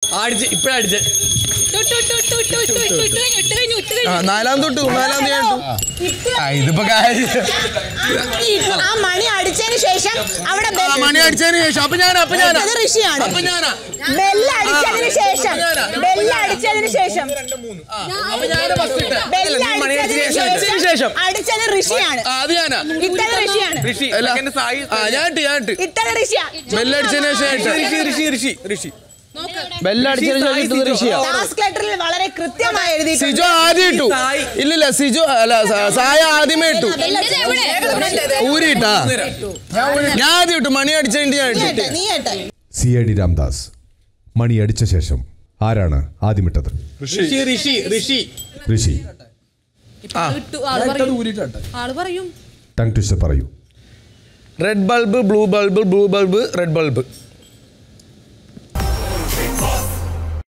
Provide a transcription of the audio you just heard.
അടിച്ച് ഇപ്പഴടിച്ച് ഇട്ടു, ഇട്ടു, ഇട്ടു, ഇട്ടു, ഇട്ടു, ഇട്ടു, ഇട്ടു, ഇട്ടു കഴിഞ്ഞു, ഇട്ടു കഴിഞ്ഞു, ഇട്ടു ആ കഴിഞ്ഞു. നാലാം തൊട്ട് നാലാം തീയതി ആയിട്ടു. ഇട്ടു. ആ ഇതിപ്പോ കാര്യം ഈ ആ മണി അടിച്ചതിന് ശേഷം അവിടെ ആ മണി അടിച്ചതിന് ശേഷം അപ്പൊ ഞാനാ അപ്പൊ ഞാനാ അത് ഋഷിയാണ് അപ്പൊ ഞാനാ ബെല്ല് അടിച്ചതിന് ശേഷം ബെല്ല് അടിച്ചതിന് ശേഷം അപ്പൊ ഞാനാ ഫസ്റ്റ് ഇട്ടേ ബെല്ല് നീ മണി അടിച്ചതിന് അടിച്ചതിന് ശേഷം ശേഷം. അടിച്ചത് ഋഷിയാണ് ആ, അത് ഞാനാ ഇട്ടത് ഋഷിയാണ് ഋഷി അല്ല. second സായി ആ ഞാൻ ഇട്ട് ഞാൻ ഇട്ട് ഇട്ടത് ഋഷിയാ ബെല്ലടിച്ചതിന് ശേഷം ഞാൻ ഇട്ട്. ഋഷി ഋഷി ഋഷി ഋഷി ബെല്ലടിച്ചതിന് ശേഷം ഇട്ടത് ഋഷിയാ ടാസ്ക് ലെറ്ററിൽ വളരെ കൃത്യമായി എഴുതിയിട്ടുണ്ട് സിജോ ആദ്യം ഇട്ടു സായി. ഇല്ലില്ല സിജോ അല്ല സ- സായ ആദ്യമേ ഇട്ടു എന്റേത് എവിടെ? ഊരിട്ടാ ഞാൻ ആദ്യം ഇട്ടു മണി അടിച്ചതിന്റെ ഞാൻ നീ ഇട്ടു ഏട്ടെ, നീ ഏട്ടെ സി ഐ ഡി രാംദാസ് മണി അടിച്ച ശേഷം ആരാണ് ആദ്യമിട്ടത് ഋഷി ഋഷി ഋഷി ഋഷി ഇപ്പൊ ഇട്ടു, ആള് പറയും. ആള് പറയും ടങ് ട്വിസ്റ്റർ പറയൂ red bulb blue bulb blue bulb red bulb